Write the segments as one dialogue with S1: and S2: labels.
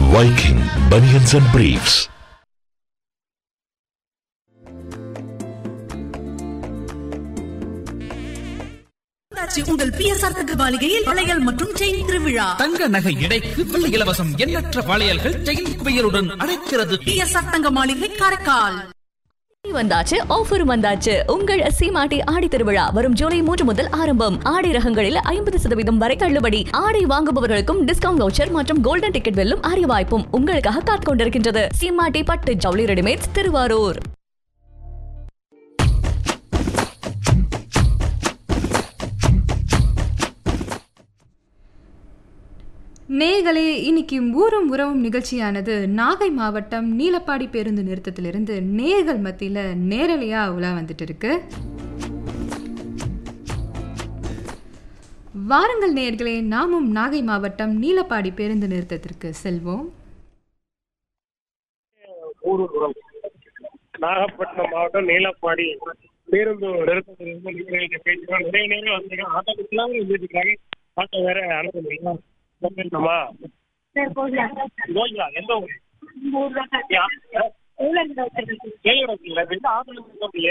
S1: Viking Bunions and Briefs.
S2: ஊராட்சி உங்கள் PSR தகவலிகையில் வளையல் மற்றும் செயின் திருவிழா
S3: தங்க நகை இடைக்கு வெள்ளி இலவசம் எண்ணற்ற வளையல்கள் செயின் குவியலுடன் அழைக்கிறது
S2: பிஎஸ்ஆர் தங்க மாளிகை காரைக்கால்
S4: வந்தாச்சு ஆஃபர் வந்தாச்சு உங்கள் சீமாட்டி ஆடி திருவிழா வரும் ஜூலை மூன்று முதல் ஆரம்பம் ஆடை ரகங்களில் ஐம்பது சதவீதம் வரை தள்ளுபடி ஆடை வாங்குபவர்களுக்கும் டிஸ்கவுண்ட் வவுச்சர் மற்றும் கோல்டன் டிக்கெட் வெல்லும் அரிய வாய்ப்பும் உங்களுக்காக காத்துக் கொண்டிருக்கின்றது சீமாட்டி பட்டு ஜவுளி ரெடிமேட்ஸ் திருவாரூர்
S5: நேயர்களே இன்னைக்கு ஊரும் உறவும் நிகழ்ச்சியானது நாகை மாவட்டம் நீலப்பாடி பேருந்து நிறுத்தத்திலிருந்து நேயர்கள் மத்தியில் நேரலையாக உலா வந்துட்டு இருக்கு வாருங்கள் நேயர்களே நாமும் நாகை மாவட்டம் நீலப்பாடி பேருந்து நிறுத்தத்திற்கு செல்வோம்
S6: ஊரு உறவு நாகப்பட்டினம் மாவட்டம் நீலப்பாடி பேருந்து நிறுத்தத்திலிருந்து நீங்க பேசுகிறோம் நிறைய நேரம் வந்தீங்க ஆட்டோ குலாம் இருக்காங்க ஆட்டோ வேற அனுப்புறீங்களா போயிடணுமா கோயிலா எந்த ஊர் யா? கேள்வி வக்கீங்களா இந்த ஆட்டோ இருக்கீங்க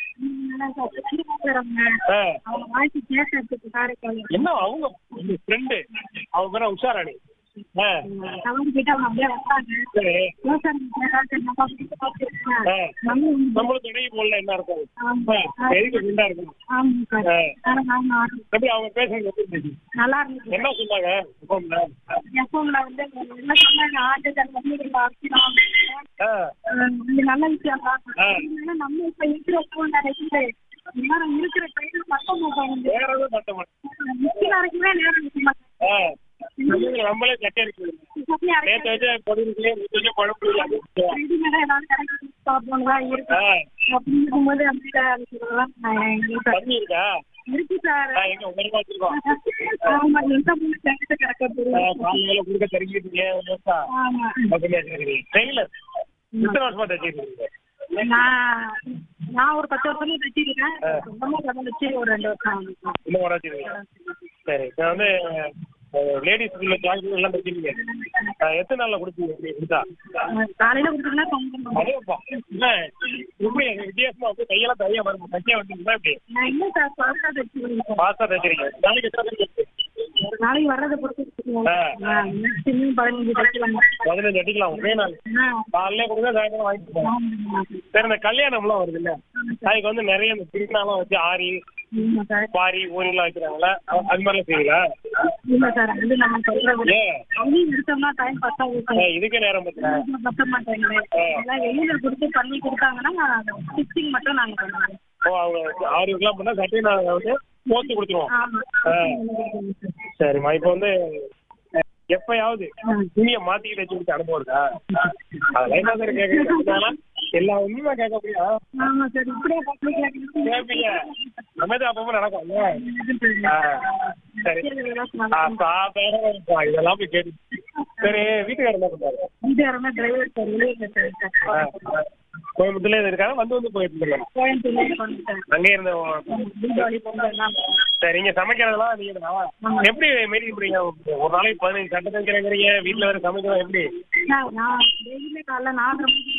S6: என்ன அவங்க உங்க ஃப்ரெண்டு அவங்க பேர உஷாராணி ஆ சரி ஆ. நம்மளுக்கு இடையே போடல என்ன இருக்கும் ஆ, எதுக்கு ஃப்ரெண்டா இருக்கும் ஆ. எப்படி அவங்க பேசுறது எப்படி இருந்துச்சு?
S7: நல்லா இருந்துச்சு
S6: என்ன சொன்னாங்க போன்ல
S7: எஃப்எம்ல வந்து என்ன சொன்னாங்க ஆட்டுகள் வந்து இதுல அடிக்கலாம்
S6: ஆ
S7: இது நல்ல விஷயம் தான்
S6: ஆ.
S7: இதனால நம்ம இப்ப இருக்கிற சூழ்நிலை இருக்குது நேரம் இருக்கிற டைம் பத்த மாட்டாங்க
S6: வேற எதுவும் தட்ட மாட்டேன்
S7: முக்கிய வரைக்குமே நேரம் இருக்க மாட்டாங்க
S6: ஆ நம்மளுக்கு நம்மளே கட்டி இருக்கு நேற்று வச்ச பொடியிலே நேற்று வச்ச குழம்பு
S7: ரெடிமேடா ஏதாவது கிடைக்கும் சாப்பிடணுங்களா இருக்கு
S6: ஆ
S7: அப்படின்னு இருக்கும்போது அப்படி
S6: தண்ணி இருக்கா
S7: இருக்கு சார்
S6: ஆ, எங்க உங்க வச்சிருக்கோம்
S7: ஆமா எந்த மூணு சேர்த்து கிடக்க
S6: ஆ, காலையில கொடுக்க தெரிஞ்சுக்கிட்டீங்க லேசா
S7: ஆமா
S6: அப்படின்னு வச்சிருக்கீங்க டெய்லர் இத்தனை வருஷமா தச்சிருக்கீங்க
S7: நான் நான் ஒரு பத்து வருஷமா தச்சிருக்கேன் சொந்தமா கடை வச்சு ஒரு ரெண்டு வருஷம் ஆகுது
S6: இன்னும் வர வச்சிருக்கீங்க சரி இப்போ வந்து லேடிஸ் உள்ள ஜாக்கெட் எல்லாம் தச்சிருக்கீங்க ஆ, எத்தனை நாள்ல கொடுப்பீங்க இப்படி கொடுத்தா
S7: காலையில கொடுத்தீங்கன்னா சொந்தம்
S6: அதேப்பா இல்ல எப்படி வித்தியாசமா வந்து கையெல்லாம் தையா வரும் தையா வந்தீங்களா இப்படி
S7: நான் இன்னும் சார் பாஸ்டா தச்சு
S6: பாஸ்தா தைச்சிருக்கீங்க நாளைக்கு எத்தனை பேர் தைச்சு?
S7: ஒரு நாளைக்கு வர்றதை பொறுத்து
S6: ஆ.
S7: இன்னும் பதினஞ்சு தைக்கலாம்
S6: பதினஞ்சு அடிக்கலாம் ஒரே நாள் காலையில கொடுங்க சாயந்தரம் வாங்கிட்டு போகலாம் சரி இந்த கல்யாணம்லாம் வருது இல்ல அதுக்கு வந்து நிறைய இந்த திருநாளாம் வச்சு ஆரி பாரி ஊரிலாம் வைக்கிறாங்களா அது மாதிரிலாம் செய்வீங்களா
S7: இல்ல சார் அது நம்ம சொல்றது
S6: ஏன்
S7: அங்கேயும் எடுத்தோம்னா டைம் பத்தாது
S6: ஏ, இதுக்கே நேரம் பத்தல
S7: பத்த மாட்டேங்குது எல்லாம் வெளியில கொடுத்து பண்ணி கொடுத்தாங்கன்னா ஸ்டிச்சிங் மட்டும் நாங்க பண்ணுவோம்
S6: ஓ அவங்க ஆரிக்கெல்லாம் பண்ணா சட்டையை நாங்கள் வந்து போத்து கொடுத்துருவோம்
S7: ஆமா
S6: ஆ. சரிம்மா இப்போ வந்து அஹ், எப்பயாவது துணியை மாத்திக்கிட்டு வச்சு கொடுத்த அனுபவம் இருக்கா அதெல்லாம் என்ன சார் கேட்க எல்லா உண்மையுமா கேட்க முடியா
S7: ஆமா சார் இப்படியே பப்ளிக்ல
S6: கேட்பீங்க நம்ம தான் அப்பப்போ நடக்கும் ஆ, சரி ஆ, சாதாரண இதெல்லாம் போய் கேட்டு சரி வீட்டுக்காரர் என்ன பண்றாரு
S7: இது யாருமே டிரைவர் சார் வெளியே
S6: ஆ,
S7: சார்
S6: கோயம்புத்தூர்ல இருக்காங்க வந்து வந்து போயிட்டு இருக்காங்க
S7: கோயம்புத்தூர்ல பண்ணிட்டேன்
S6: அங்கே இருந்த
S7: தீபாவளி பொங்கல் எல்லாம்
S6: சரி நீங்க சமைக்கிறதெல்லாம் நீங்க தான் எப்படி மெயின்டைன் பண்றீங்க ஒரு நாளைக்கு பதினஞ்சு சட்டை தைக்கிறேங்கிறீங்க வீட்டுல வேற சமைக்கிறோம் எப்படி
S7: நான் நான் டெய்லியுமே காலைல நாலரை மணிக்கு